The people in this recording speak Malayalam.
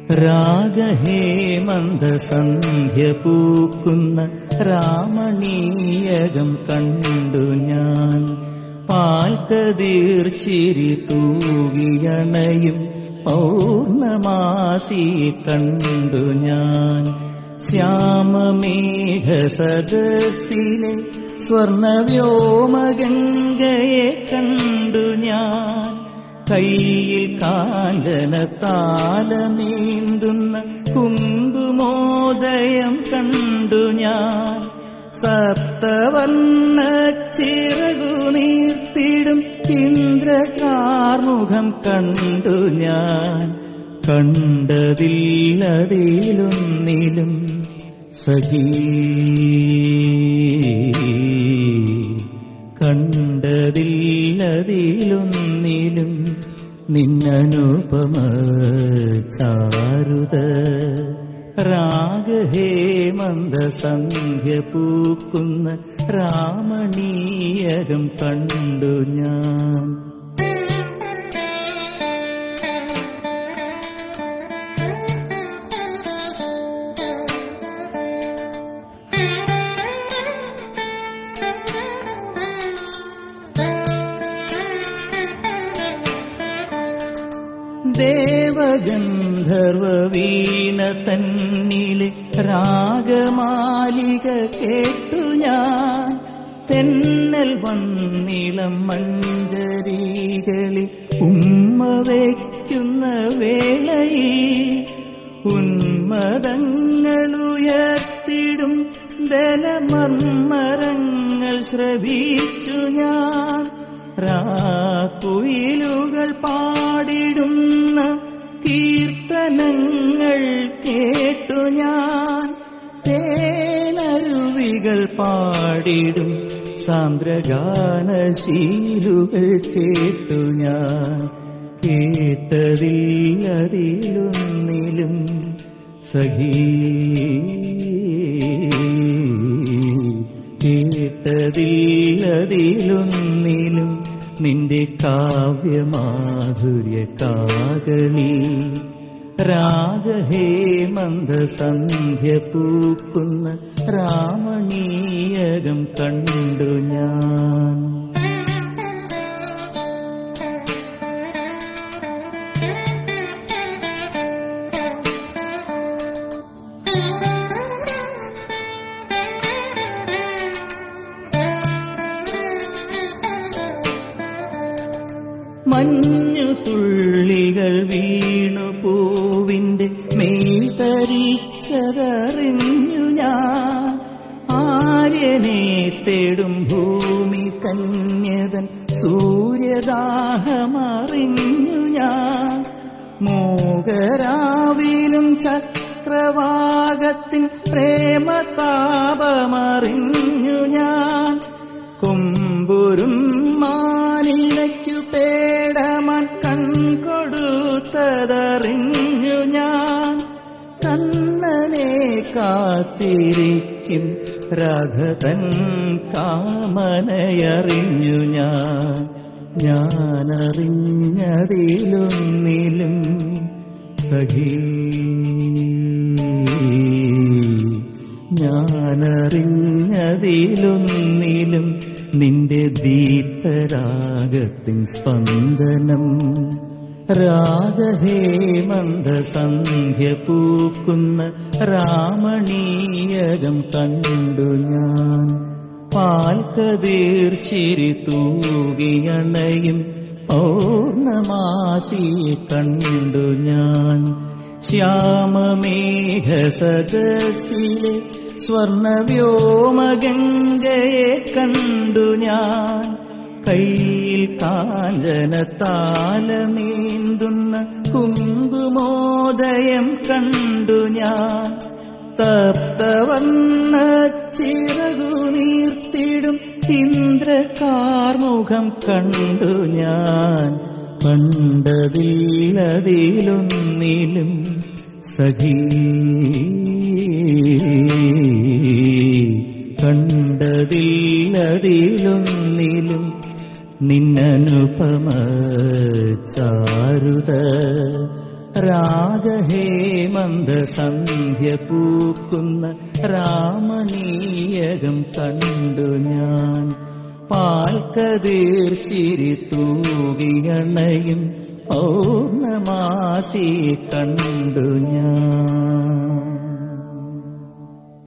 രാഗഹേമന്ത സന്ധ്യ പൂക്കുന്ന രാമണീയകം കണ്ടു ഞാൻ പാൽക്കതീർച്ചിരി തൂകിയണയും പൗർണമാസി കണ്ടു ഞാൻ ശ്യാമമേഘ സദസ്സിലെ സ്വർണവ്യോമഗംഗയെ കണ്ടു ഞാൻ കയ്യിൽ കാഞ്ചന താലമീന്തുന്ന കുങ്കുമോദയം കണ്ടു ഞാൻ സപ്തവർണ്ണ ചിറകു നീർത്തിടും ഇന്ദ്രകാർമുഖം കണ്ടു ഞാൻ കണ്ടതില്ലതിലൊന്നിലും സഖീ കണ്ടതില്ലതിലൊന്നിലും നിന്നനുപമ ചാരുത രാഗഹേമന്ത സന്ധ്യ പൂക്കുന്ന രാമണീയകം കണ്ടു ഞാൻ ദേവഗന്ധർവ വീണ തന്നിലെ രാഗമാലിക കേട്ടു ഞാൻ തെന്നൽ വന്നിളം മഞ്ചരികളിൽ ഉമ്മ വയ്ക്കുന്ന വേളയിൽ ഉന്മദങ്ങളുയർത്തിടും ദലമർമരങ്ങൾ ശ്രവിച്ചു ഞാൻ രാക്കുയിലുകൾ പാടിടുന്ന കീർത്തനങ്ങൾ കേട്ടു ഞാൻ തേനരുവികൾ പാടിടും സാന്ദ്രഗാനശീലുകൾ കേട്ടു ഞാൻ കേട്ടതില്ലതിലൊന്നിലും സഖീ കേട്ടതില്ലതിലൊന്നിലും നിന്റെ കാവ്യമാധുര്യ കാകളി രാഗഹേമന്ത സന്ധ്യ പൂക്കുന്ന രാമണീയകം കണ്ടു ഞാൻ മഞ്ഞു തുള്ളികൾ വീണു പൂവിന്റെ മേൽ തരിച്ചതറിഞ്ഞു ഞാൻ ആര്യനെ തേടും ഭൂമി കന്യതൻ സൂര്യദാഹമറിഞ്ഞു ഞാൻ മൂകരാവിലും ചക്രവാകത്തിൻ പ്രേമതാപമറിഞ്ഞു ഞാൻ കുമ്പുരും മാനിലയ്ക്കു പേടമാൻ കൺകൊടുത്തതറിഞ്ഞു ഞാൻ കണ്ണനെ കാത്തിരിക്കും രാധതൻ കാമനയറിഞ്ഞു ഞാൻ ഞാനറിഞ്ഞതിലൊന്നിലും സഖീ ഞാനറിഞ്ഞതിലൊന്നിലും നിന്റെ ദീപ്തരാഗത്തിൻ സ്പന്ദനം രാഗഹേമന്ത സന്ധ്യ പൂക്കുന്ന രാമണീയകം കണ്ടു ഞാൻ പാൽക്കതീർച്ചിരി തൂകിയണയും പൗർണമാസിയെ കണ്ടു ഞാൻ ശ്യാമമേഘ സദസ്സിലെ സ്വർണവ്യോമഗംഗയെ കണ്ടു ഞാൻ കയ്യിൽ കാഞ്ചന താലമീന്തുന്ന കുങ്കുമോദയം കണ്ടു ഞാൻ തപ്തവന്ന ചിറകു നീർത്തിടും ഇന്ദ്രകാർമുഖം കണ്ടു ഞാൻ കണ്ടതില്ലതിലൊന്നിലും സഖീ കണ്ടതില്ലതിലൊന്നിലും നിന്നനുപമ ചാരുത രാഗഹേമന്ത സന്ധ്യ പൂക്കുന്ന രാമണീയകം കണ്ടു ഞാൻ പാൽക്കതീർ ചിരി തൂകിയണയും പൗർണമാസി കണ്ടു ഞാൻ